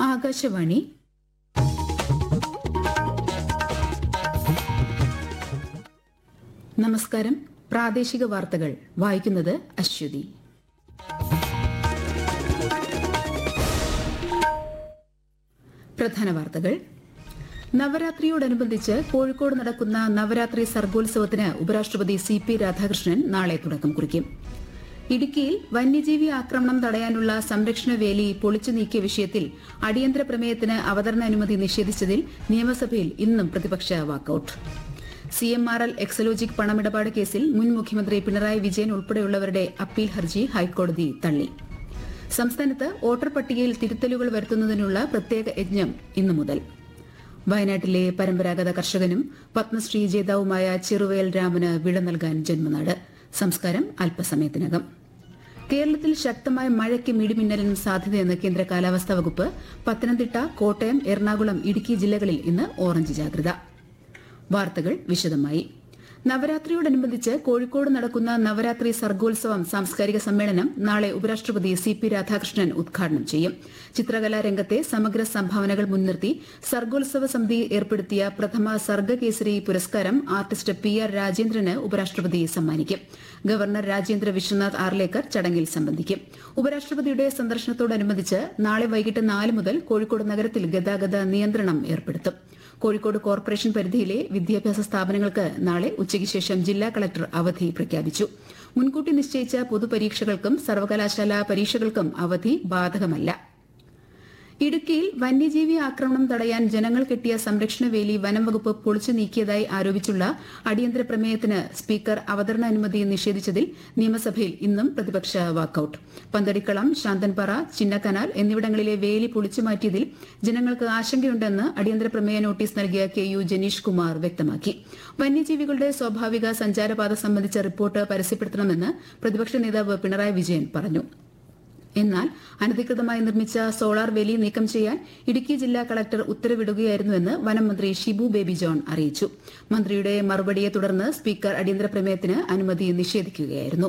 ആകാശവാണി നമസ്കാരം പ്രാദേശിക വാർത്തകൾ വായിക്കുന്നത് അശ്വതി പ്രധാന വാർത്തകൾ നവരാത്രിയോടനുബന്ധിച്ച് കോഴിക്കോട് നടക്കുന്ന നവരാത്രി സർഗോത്സവത്തിന് ഉപരാഷ്ട്രപതി സി പി രാധാകൃഷ്ണൻ നാളെ തുടക്കം കുറിക്കും ഇടുക്കിയിൽ വന്യജീവി ആക്രമണം തടയാനുള്ള സംരക്ഷണ വേലി പൊളിച്ചു നീക്കിയ വിഷയത്തിൽ അടിയന്തര പ്രമേയത്തിന് അവതരണാനുമതി നിഷേധിച്ചതിൽ നിയമസഭയിൽ ഇന്നും പ്രതിപക്ഷ walkout C M R L Exalogic പണമിടപാട് കേസിൽ മുൻ മുഖ്യമന്ത്രി പിണറായി വിജയൻ ഉൾപ്പെടെയുള്ളവരുടെ അപ്പീൽ ഹർജി ഹൈക്കോടതി തള്ളി സംസ്ഥാനത്ത് വോട്ടർ പട്ടികയിൽ തിരുത്തലുകൾ വരുത്തുന്നതിനുള്ള പ്രത്യേക യജ്ഞം ഇന്നു മുതൽ വയനാട്ടിലെ പരമ്പരാഗത കർഷകനും പത്മശ്രീ ജേതാവുമായ ചെറുവയൽ രാമന് വിട നൽകാൻ ജന്മനാട് സംസ്കാരം അല്പസമയത്തിനകം കേരളത്തിൽ ശക്തമായ മഴയ്ക്കും ഇടിമിന്നലിനും സാധ്യതയെന്ന് കേന്ദ്ര കാലാവസ്ഥാ വകുപ്പ് പത്തനംതിട്ട കോട്ടയം എറണാകുളം ഇടുക്കി ജില്ലകളിൽ ഇന്ന് ഓറഞ്ച് ജാഗ്രത വാർത്തകൾ വിശദമായി നവരാത്രിയോടനുബന്ധിച്ച് കോഴിക്കോട് നടക്കുന്ന നവരാത്രി സർഗോത്സവം സാംസ്കാരിക സമ്മേളനം നാളെ ഉപരാഷ്ട്രപതി സി പി രാധാകൃഷ്ണൻ ഉദ്ഘാടനം ചെയ്യും ചിത്രകലാ രംഗത്തെ സമഗ്ര സംഭാവനകൾ മുൻനിർത്തി സർഗോത്സവ സമിതി ഏർപ്പെടുത്തിയ പ്രഥമ സർഗകേസരി പുരസ്കാരം ആർട്ടിസ്റ്റ് പി ആർ രാജേന്ദ്രന് ഉപരാഷ്ട്രപതി സമ്മാനിക്കും ഗവർണർ രാജേന്ദ്ര വിശ്വനാഥ് ആർലേക്കർ ചടങ്ങിൽ സംബന്ധിക്കും ഉപരാഷ്ട്രപതിയുടെ സന്ദർശനത്തോടനുബന്ധിച്ച് നാളെ വൈകിട്ട് നാല് മുതൽ കോഴിക്കോട് നഗരത്തിൽ ഗതാഗത നിയന്ത്രണം ഏർപ്പെടുത്തും കോഴിക്കോട് കോർപ്പറേഷൻ പരിധിയിലെ വിദ്യാഭ്യാസ സ്ഥാപനങ്ങൾക്ക് നാളെ ഉച്ചയ്ക്ക് ശേഷം ജില്ലാ കളക്ടർ അവധി പ്രഖ്യാപിച്ചു മുൻകൂട്ടി നിശ്ചയിച്ച പൊതുപരീക്ഷകൾക്കും സർവകലാശാല പരീക്ഷകൾക്കും അവധി ബാധകമല്ല ഇടുക്കിയിൽ വന്യജീവി ആക്രമണം തടയാൻ ജനങ്ങൾ കെട്ടിയ സംരക്ഷണ വേലി വനം വകുപ്പ് പൊളിച്ചു നീക്കിയതായി ആരോപിച്ചുള്ള അടിയന്തര പ്രമേയത്തിന് സ്പീക്കർ അവതരണാനുമതി നിഷേധിച്ചതിൽ നിയമസഭയിൽ ഇന്നും പ്രതിപക്ഷ വാക്കൌട്ട് പന്തടിക്കളം ശാന്തൻപാറ ചിന്നക്കനാൽ എന്നിവിടങ്ങളിലെ വേലി പൊളിച്ചു മാറ്റിയതിൽ ജനങ്ങൾക്ക് ആശങ്കയുണ്ടെന്ന് അടിയന്തര പ്രമേയ നോട്ടീസ് നൽകിയ കെ യു ജനീഷ് കുമാർ വ്യക്തമാക്കി വന്യജീവികളുടെ സ്വാഭാവിക സഞ്ചാരപാത സംബന്ധിച്ച റിപ്പോർട്ട് പരസ്യപ്പെടുത്തണമെന്ന് പ്രതിപക്ഷ നേതാവ് പിണറായി വിജയൻ പറഞ്ഞു എന്നാൽ അനധികൃതമായി നിർമ്മിച്ച സോളാർ വേലി നീക്കം ചെയ്യാൻ ഇടുക്കി ജില്ലാ കളക്ടർ ഉത്തരവിടുകയായിരുന്നുവെന്ന് വനം മന്ത്രി ഷിബു ബേബി ജോൺ അറിയിച്ചു മന്ത്രിയുടെ മറുപടിയെ തുടർന്ന് സ്പീക്കർ അടിയന്തര പ്രമേയത്തിന് അനുമതി നിഷേധിക്കുകയായിരുന്നു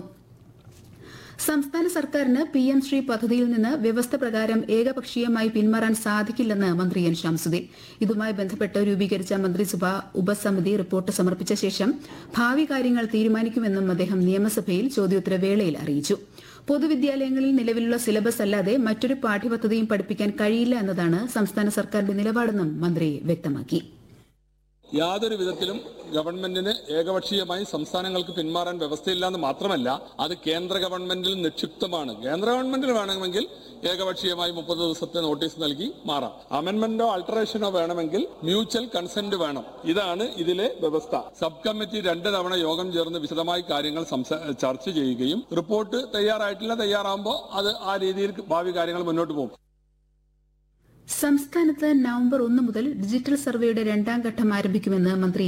സംസ്ഥാന സർക്കാരിന് പി എം ശ്രീ പദ്ധതിയിൽ നിന്ന് വ്യവസ്ഥ പ്രകാരം ഏകപക്ഷീയമായി പിന്മാറാൻ സാധിക്കില്ലെന്ന് മന്ത്രി എൻ ഷംസുദ്ദീൻ ഇതുമായി ബന്ധപ്പെട്ട് രൂപീകരിച്ച മന്ത്രിസഭ ഉപസമിതി റിപ്പോർട്ട് സമർപ്പിച്ച ശേഷം ഭാവി കാര്യങ്ങൾ തീരുമാനിക്കുമെന്നും അദ്ദേഹം നിയമസഭയിൽ ചോദ്യോത്തരവേളയിൽ അറിയിച്ചു പൊതുവിദ്യാലയങ്ങളിൽ നിലവിലുള്ള സിലബസ് അല്ലാതെ മറ്റൊരു പാഠ്യപദ്ധതിയും പഠിപ്പിക്കാൻ കഴിയില്ല എന്നതാണ് സംസ്ഥാന സർക്കാരിന്റെ നിലപാടെന്നും മന്ത്രി വ്യക്തമാക്കി യാതൊരു വിധത്തിലും ഗവൺമെന്റിന് ഏകപക്ഷീയമായി സംസ്ഥാനങ്ങൾക്ക് പിന്മാറാൻ വ്യവസ്ഥയില്ല എന്ന് മാത്രമല്ല അത് കേന്ദ്ര ഗവൺമെന്റിൽ നിക്ഷിപ്തമാണ് കേന്ദ്ര ഗവൺമെന്റിന് വേണമെങ്കിൽ ഏകപക്ഷീയമായി മുപ്പത് ദിവസത്തെ നോട്ടീസ് നൽകി മാറാം അമെന്റ്മെന്റോ അൾട്ടറേഷനോ വേണമെങ്കിൽ മ്യൂച്വൽ കൺസെന്റ് വേണം ഇതാണ് ഇതിലെ വ്യവസ്ഥ സബ് കമ്മിറ്റി രണ്ട് തവണ യോഗം ചേർന്ന് വിശദമായി കാര്യങ്ങൾ സംസാ- ചർച്ച ചെയ്യുകയും റിപ്പോർട്ട് തയ്യാറായിട്ടില്ല തയ്യാറാകുമ്പോൾ അത് ആ രീതിയിൽ ഭാവി കാര്യങ്ങൾ മുന്നോട്ട് പോകും സംസ്ഥാനത്ത് നവംബർ ഒന്ന് മുതൽ ഡിജിറ്റൽ സർവേയുടെ രണ്ടാം ഘട്ടം ആരംഭിക്കുമെന്ന് മന്ത്രി